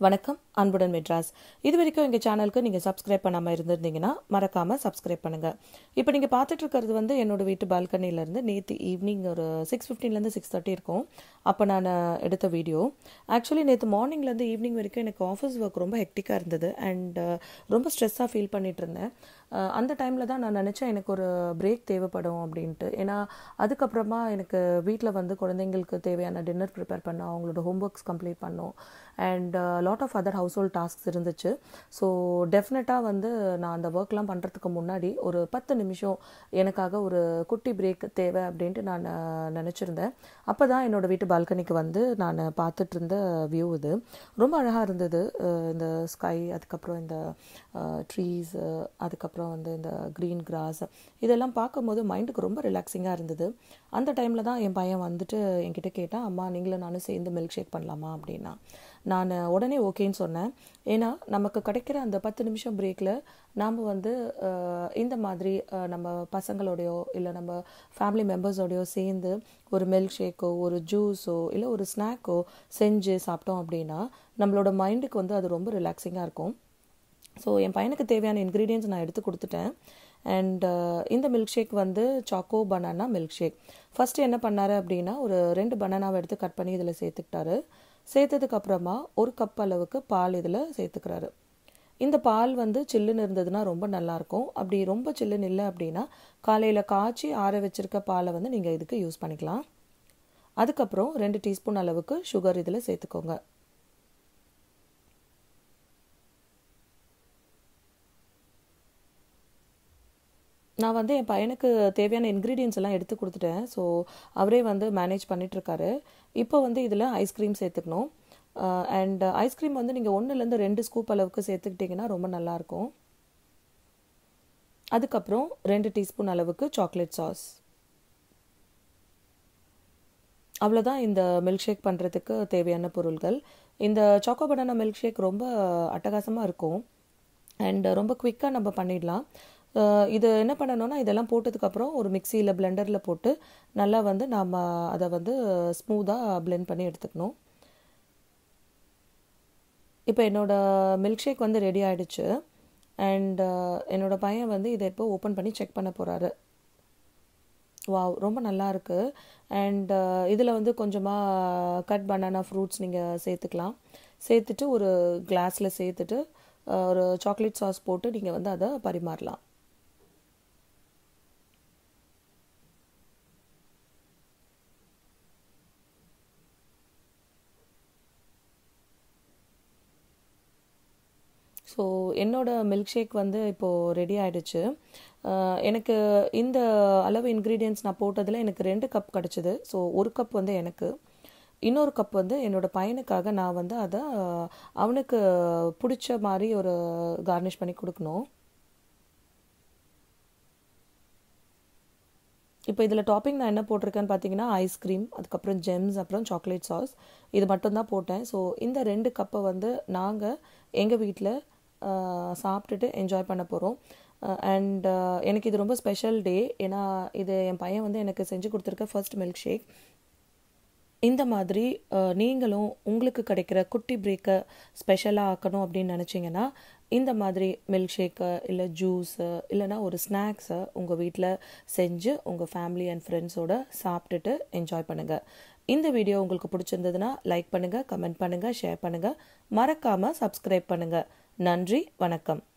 வணக்கம் அன்புடன் மெட்ராஸ் இது வரைக்கும் எங்கள் சேனலுக்கு நீங்கள் சப்ஸ்கிரைப் பண்ணாமல் இருந்திருந்தீங்கன்னா மறக்காமல் சப்ஸ்கிரைப் பண்ணுங்கள் இப்போ நீங்கள் பார்த்துட்டு இருக்கிறது வந்து என்னோட வீட்டு பால்கனிலேருந்து நேற்று ஈவினிங் ஒரு சிக்ஸ் ஃபிஃப்டீன்லேருந்து சிக்ஸ் தேர்ட்டி இருக்கும் அப்போ நான் எடுத்த வீடியோ ஆக்சுவலி நேற்று மார்னிங்லேருந்து ஈவினிங் வரைக்கும் எனக்கு ஆஃபீஸ் ஒர்க் ரொம்ப ஹெக்டிக்காக இருந்தது அண்ட் ரொம்ப ஸ்ட்ரெஸ்ஸாக ஃபீல் பண்ணிட்டு இருந்தேன் அஹ் அந்த டைமில் தான் நான் நினச்சேன் எனக்கு ஒரு பிரேக் தேவைப்படும் அப்படின்ட்டு ஏன்னா அதுக்கப்புறமா எனக்கு வீட்டில் வந்து குழந்தைங்களுக்கு தேவையான டின்னர் ப்ரிப்பேர் பண்ணோம் அவங்களோட ஹோம்ஒர்க்ஸ் கம்ப்ளீட் பண்ணோம் and lot of other household tasks இருந்துச்சு ஸோ டெஃபினட்டாக வந்து நான் அந்த ஒர்க்லாம் பண்ணுறதுக்கு முன்னாடி ஒரு பத்து நிமிஷம் எனக்காக ஒரு குட்டி பிரேக் தேவை அப்படின்ட்டு நான் நினச்சிருந்தேன் அப்போ தான் என்னோடய வீட்டு பால்கனிக்கு வந்து நான் பார்த்துட்டு இருந்த வியூ இது ரொம்ப அழகாக இருந்தது அஹ் இந்த ஸ்கை அதுக்கப்புறம் இந்த ட்ரீஸ் அதுக்கப்புறம் வந்து இந்த க்ரீன் கிராஸ் இதெல்லாம் பார்க்கும்போது மைண்டுக்கு ரொம்ப ரிலாக்ஸிங்காக இருந்தது அந்த டைமில் தான் என் பையன் வந்துட்டு என்கிட்ட கேட்டான் அம்மா நீங்களும் நானும் சேர்ந்து மில்க் ஷேக் பண்ணலாமா அப்படின்னா நான் உடனே ஓகேன்னு சொன்னேன் ஏன்னா நமக்கு கிடைக்கிற அந்த பத்து நிமிஷம் பிரேக்கில் நாம் வந்து அஹ், இந்த மாதிரி அஹ், நம்ம பசங்களோடையோ இல்லை நம்ம ஃபேமிலி மெம்பர்ஸோடையோ சேர்ந்து ஒரு மில்க் ஷேக்கோ ஒரு ஜூஸோ இல்லை ஒரு ஸ்நாக்கோ செஞ்சு சாப்பிட்டோம் அப்படின்னா நம்மளோட மைண்டுக்கு வந்து அது ரொம்ப ரிலாக்ஸிங்காக இருக்கும் ஸோ என் பையனுக்கு தேவையான இன்க்ரீடியன்ஸ் நான் எடுத்து கொடுத்துட்டேன் அண்ட் இந்த மில்க் ஷேக் வந்து choco banana milk shake first என்ன பண்ணாரு அப்படின்னா ஒரு ரெண்டு பனானாவை எடுத்து கட் பண்ணி இதில் சேர்த்துக்கிட்டாரு சேர்த்ததுக்கு அப்புறமா ஒரு கப் அளவுக்கு பால் இதில் சேர்த்துக்கிறாரு இந்த பால் வந்து சில்லுன்னு இருந்ததுன்னா ரொம்ப நல்லாயிருக்கும் அப்படி ரொம்ப சில்லுன்னு இல்லை அப்படின்னா காலையில் காய்ச்சி ஆற வச்சிருக்க பாலை வந்து நீங்கள் இதுக்கு யூஸ் பண்ணிக்கலாம் அதுக்கப்புறம் ரெண்டு டீஸ்பூன் அளவுக்கு சுகர் இதில் சேர்த்துக்கோங்க நான் வந்து என் பையனுக்கு தேவையான இன்க்ரீடியன்ஸ் எல்லாம் எடுத்து கொடுத்துட்டேன் ஸோ அவரே வந்து மேனேஜ் பண்ணிகிட்ருக்காரு இப்போ வந்து இதில் ஐஸ்கிரீம் சேர்த்துக்கணும் அண்ட் ஐஸ்கிரீம் வந்து நீங்கள் ஒன்றுலேருந்து ரெண்டு ஸ்கூப் அளவுக்கு சேர்த்துக்கிட்டிங்கன்னா ரொம்ப நல்லாயிருக்கும் அதுக்கப்புறம் ரெண்டு டீஸ்பூன் அளவுக்கு சாக்லேட் சாஸ் அவ்வளோதான் இந்த மில்க் ஷேக் பண்ணுறதுக்கு தேவையான பொருள்கள் இந்த சாக்கோ பனானா மில்க் ஷேக் ரொம்ப அட்டகாசமாக இருக்கும் அண்ட் ரொம்ப குவிக்காக நம்ம பண்ணிடலாம் அஹ் இது என்ன பண்ணணும்னா இதெல்லாம் போட்டதுக்கப்புறம் ஒரு மிக்சியில் பிளெண்டரில் போட்டு நல்லா வந்து நாம் அதை வந்து ஸ்மூத்தாக blend பண்ணி எடுத்துக்கணும் இப்போ என்னோட மில்க் ஷேக் வந்து ரெடி ஆயிடுச்சு அண்ட் என்னோட பையன் வந்து இதை இப்போ ஓப்பன் பண்ணி செக் பண்ண போகிறாரு வாவ் ரொம்ப நல்லா இருக்கு அண்ட் இதில் வந்து கொஞ்சமாக கட் பனானா ஃப்ரூட்ஸ் நீங்கள் சேர்த்துக்கலாம் சேர்த்துட்டு ஒரு கிளாஸில் சேர்த்துட்டு அஹ், ஒரு சாக்லேட் சாஸ் போட்டு நீங்கள் வந்து அதை பரிமாறலாம் ஸோ என்னோட மில்க் ஷேக் வந்து இப்போது ரெடி ஆயிடுச்சு அஹ் எனக்கு இந்த அளவு இன்க்ரீடியன்ஸ் நான் போட்டதில் எனக்கு ரெண்டு கப் கிடச்சிது ஸோ ஒரு கப் வந்து எனக்கு இன்னொரு கப் வந்து என்னோட பையனுக்காக நான் வந்து அதை அஹ், அவனுக்கு பிடிச்ச மாதிரி ஒரு கார்னிஷ் பண்ணி கொடுக்கணும் இப்போ இதில் டாப்பிங் நான் என்ன போட்டிருக்கேன்னு பார்த்தீங்கன்னா ஐஸ்கிரீம் அதுக்கப்புறம் ஜெம்ஸ் அப்புறம் சாக்லேட் சாஸ் இது மட்டும்தான் போட்டேன் ஸோ இந்த ரெண்டு கப்பை வந்து நாங்கள் எங்கள் வீட்டில் சாப்பிட்டுட்டு என்ஜாய் பண்ண போகிறோம் அண்ட் எனக்கு இது ரொம்ப ஸ்பெஷல் டே ஏன்னா இது என் பையன் வந்து எனக்கு செஞ்சு கொடுத்துருக்க ஃபர்ஸ்ட் மில்க் ஷேக் இந்த மாதிரி அஹ், நீங்களும் உங்களுக்கு கிடைக்கிற குட்டி பிரேக்கை ஸ்பெஷலாக ஆக்கணும் அப்படின்னு நினச்சிங்கன்னா இந்த மாதிரி மில்க் ஷேக்கு இல்லை ஜூஸு இல்லைன்னா ஒரு ஸ்நாக்ஸை உங்கள் வீட்டில் செஞ்சு உங்கள் ஃபேமிலி அண்ட் ஃப்ரெண்ட்ஸோட சாப்பிட்டுட்டு என்ஜாய் பண்ணுங்கள் இந்த வீடியோ உங்களுக்கு பிடிச்சிருந்ததுன்னா லைக் பண்ணுங்கள் கமெண்ட் பண்ணுங்கள் ஷேர் பண்ணுங்கள் மறக்காமல் சப்ஸ்கிரைப் பண்ணுங்கள் நன்றி வணக்கம்